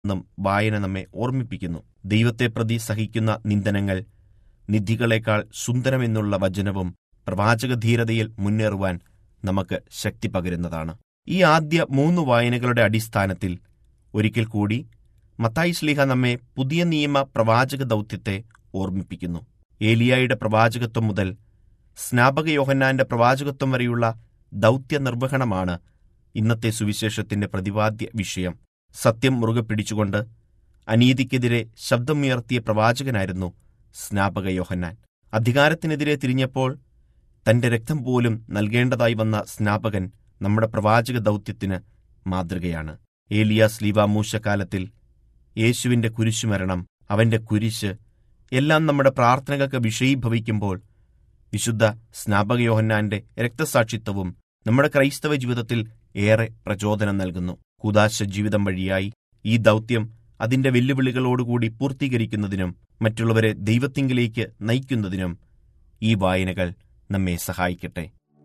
എന്നും വായന നമ്മെ ഓർമ്മിപ്പിക്കുന്നു ദൈവത്തെ പ്രതി സഹിക്കുന്ന നിന്ദനങ്ങൾ നിധികളെക്കാൾ സുന്ദരമെന്നുള്ള വചനവും പ്രവാചകധീരതയിൽ മുന്നേറുവാൻ നമുക്ക് ശക്തി പകരുന്നതാണ് ഈ ആദ്യ മൂന്ന് വായനകളുടെ അടിസ്ഥാനത്തിൽ ഒരിക്കൽ കൂടി മത്തായി ശ്ലീഹ നമ്മെ പുതിയ നിയമ പ്രവാചക ദൗത്യത്തെ ഓർമ്മിപ്പിക്കുന്നു ഏലിയായുടെ പ്രവാചകത്വം മുതൽ സ്നാപക യോഹന്നാന്റെ പ്രവാചകത്വം വരെയുള്ള ദൗത്യ നിർവഹണമാണ് ഇന്നത്തെ സുവിശേഷത്തിന്റെ പ്രതിപാദ്യ വിഷയം സത്യം മുറുകെ പിടിച്ചുകൊണ്ട് അനീതിക്കെതിരെ ശബ്ദമുയർത്തിയ പ്രവാചകനായിരുന്നു സ്നാപക യോഹന്നാൻ അധികാരത്തിനെതിരെ തിരിഞ്ഞപ്പോൾ തന്റെ രക്തം പോലും നൽകേണ്ടതായി വന്ന സ്നാപകൻ നമ്മുടെ പ്രവാചക ദൗത്യത്തിന് മാതൃകയാണ് ഏലിയ സ്ലീവ മൂശക്കാലത്തിൽ യേശുവിന്റെ കുരിശുമരണം അവന്റെ കുരിശ് എല്ലാം നമ്മുടെ പ്രാർത്ഥനകൾക്ക് വിഷയീഭവിക്കുമ്പോൾ വിശുദ്ധ സ്നാപക യോഹന്നാന്റെ രക്തസാക്ഷിത്വവും നമ്മുടെ ക്രൈസ്തവ ജീവിതത്തിൽ ഏറെ പ്രചോദനം നൽകുന്നു കൂതാശ ജീവിതം വഴിയായി ഈ ദൗത്യം അതിന്റെ വെല്ലുവിളികളോടുകൂടി പൂർത്തീകരിക്കുന്നതിനും മറ്റുള്ളവരെ ദൈവത്തിങ്കിലേക്ക് നയിക്കുന്നതിനും ഈ വായനകൾ നമ്മെ സഹായിക്കട്ടെ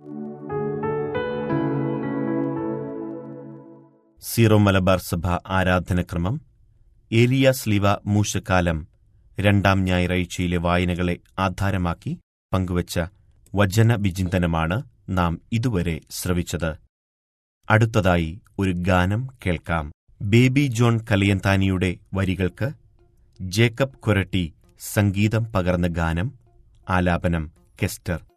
സീറോ മലബാർ സഭ ആരാധനക്രമം ഏലിയ സ്ലിവ മൂശക്കാലം രണ്ടാം ഞായറാഴ്ചയിലെ വായനകളെ ആധാരമാക്കി പങ്കുവച്ച വചന വിചിന്തനമാണ് നാം ഇതുവരെ ശ്രവിച്ചത് അടുത്തതായി ഒരു ഗാനം കേൾക്കാം ബേബി ജോൺ കലിയന്താനിയുടെ വരികൾക്ക് ജേക്കബ് കൊരട്ടി സംഗീതം പകർന്ന ഗാനം ആലാപനം കെസ്റ്റർ